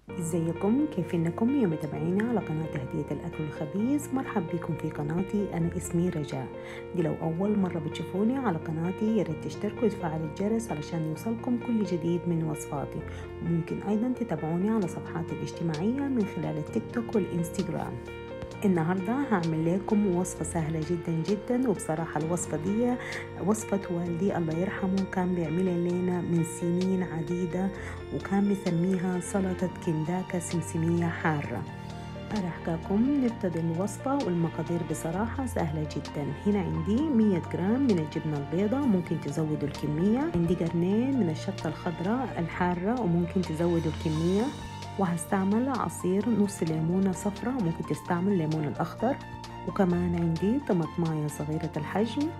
ازيكم كيف انكم يا متابعينا على قناة هدية الاكل الخبيث مرحب بكم في قناتي انا اسمي رجاء دي لو اول مرة بتشوفوني على قناتي يا ريت تشتركوا وتفعلوا الجرس علشان يوصلكم كل جديد من وصفاتي وممكن ايضا تتابعوني على صفحاتي الاجتماعية من خلال التيك توك والانستغرام النهاردة هعمل لكم وصفة سهلة جدا جدا وبصراحة الوصفة دي وصفة والدي الله يرحمه كان بيعملها لنا من سنين عديدة وكان مسميها سلطة كنداكة سمسمية حارة أنا أحكاكم نبتدي الوصفة والمقادير بصراحة سهلة جدا هنا عندي 100 جرام من الجبنة البيضاء ممكن تزودوا الكمية عندي قرنين من الشطة الخضراء الحارة وممكن تزودوا الكمية وهستعمل عصير نص ليمونة صفراء ممكن تستعمل الليمون الأخضر وكمان عندي طماطماية صغيرة الحجم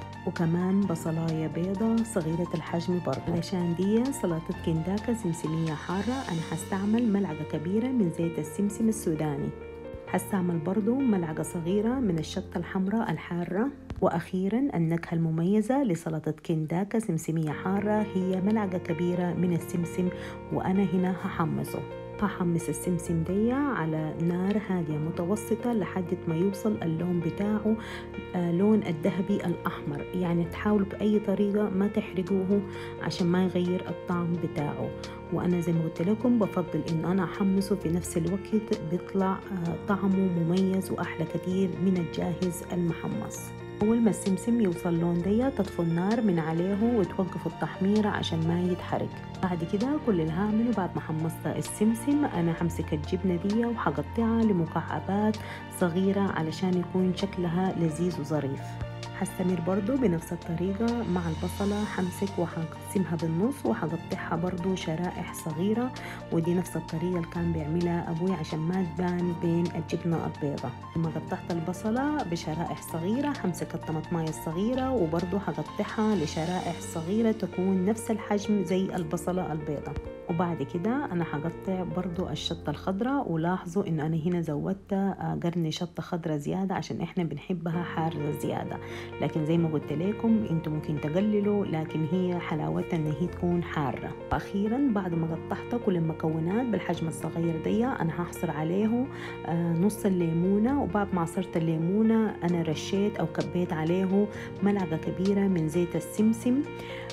وكمان بصلاية بيضة صغيرة الحجم برضه علشان دي سلطة كنداكة سمسمية حارة أنا هستعمل ملعقة كبيرة من زيت السمسم السوداني هستعمل برضو ملعقة صغيرة من الشطة الحمراء الحارة وأخيرا النكهة المميزة لسلطة كنداكة سمسمية حارة هي ملعقة كبيرة من السمسم وأنا هنا هحمصه هحمص السمسم دي على نار هادية متوسطة لحد ما يوصل اللون بتاعه آه لون الذهبي الأحمر يعني تحاولوا بأي طريقة ما تحرقوه عشان ما يغير الطعم بتاعه وأنا زي ما قلت لكم بفضل إن أنا أحمصه في نفس الوقت بيطلع آه طعمه مميز وأحلى كتير من الجاهز المحمص أول ما السمسم يوصل لون دي تطفوا النار من عليه وتوقفوا التحمير عشان ما يتحرق بعد كده كل اللي هعمله بعد ما حمصت السمسم أنا همسك الجبنة دي وحقطعها لمكعبات صغيرة علشان يكون شكلها لذيذ وظريف هستمر برضو بنفس الطريقة مع البصلة همسك وهقسمها بالنص وهقطعها برضو شرائح صغيرة ودي نفس الطريقة اللي كان بيعملها أبوي عشان ما تبان بين الجبنة البيضة لما قطعت البصلة بشرائح صغيرة همسك الطماطماية الصغيرة وبرضو هقطعها لشرائح صغيرة تكون نفس الحجم زي البصلة البيضة وبعد كده أنا هقطع برضو الشطة الخضراء ولاحظوا إن أنا هنا زودت قرن شطة خضراء زيادة عشان إحنا بنحبها حارة زيادة لكن زي ما قلت لكم انتم ممكن تقللوا لكن هي حلاوتها ان هي تكون حارة واخيرا بعد ما قطعت كل المكونات بالحجم الصغير دي انا هحصر عليه آه نص الليمونة وبعد ما عصرت الليمونة انا رشيت او كبيت عليه ملعقة كبيرة من زيت السمسم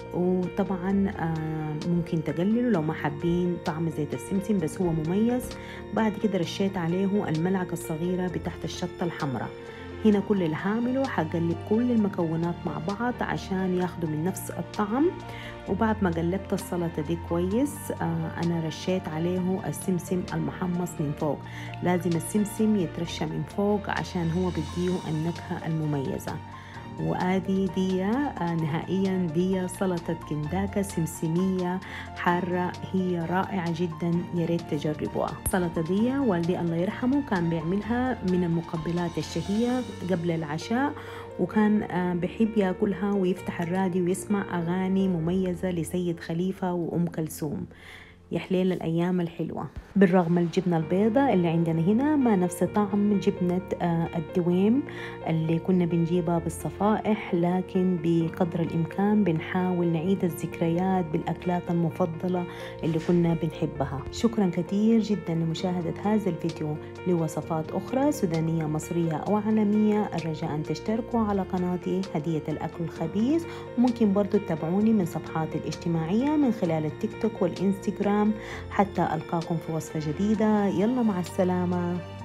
وطبعا آه ممكن تقللوا لو ما حابين طعم زيت السمسم بس هو مميز بعد كده رشيت عليه الملعقة الصغيرة بتاعت الشطة الحمراء هنا كل اللي هعمله هقلب كل المكونات مع بعض عشان ياخدوا من نفس الطعم وبعد ما قلبت السلطة دي كويس آه أنا رشيت عليه السمسم المحمص من فوق لازم السمسم يترشى من فوق عشان هو بديه النكهة المميزة وادي دي آه نهائيا دي سلطة كنداكة سمسمية حارة هي رائعة جدا يا ريت تجربوها السلطة دي والدي الله يرحمه كان بيعملها من المقبلات الشهية قبل العشاء وكان آه بحب ياكلها ويفتح الراديو ويسمع أغاني مميزة لسيد خليفة وأم كلثوم يا حليل الأيام الحلوة بالرغم الجبنة البيضاء اللي عندنا هنا ما نفس طعم جبنة الدويم اللي كنا بنجيبها بالصفائح لكن بقدر الإمكان بنحاول نعيد الذكريات بالأكلات المفضلة اللي كنا بنحبها شكرا كثير جدا لمشاهدة هذا الفيديو لوصفات أخرى سودانية مصرية أو عالمية الرجاء أن تشتركوا على قناتي هدية الأكل الخبيث وممكن برضو تتابعوني من صفحاتي الاجتماعية من خلال التيك توك والإنستغرام حتى ألقاكم في وصفة جديدة يلا مع السلامة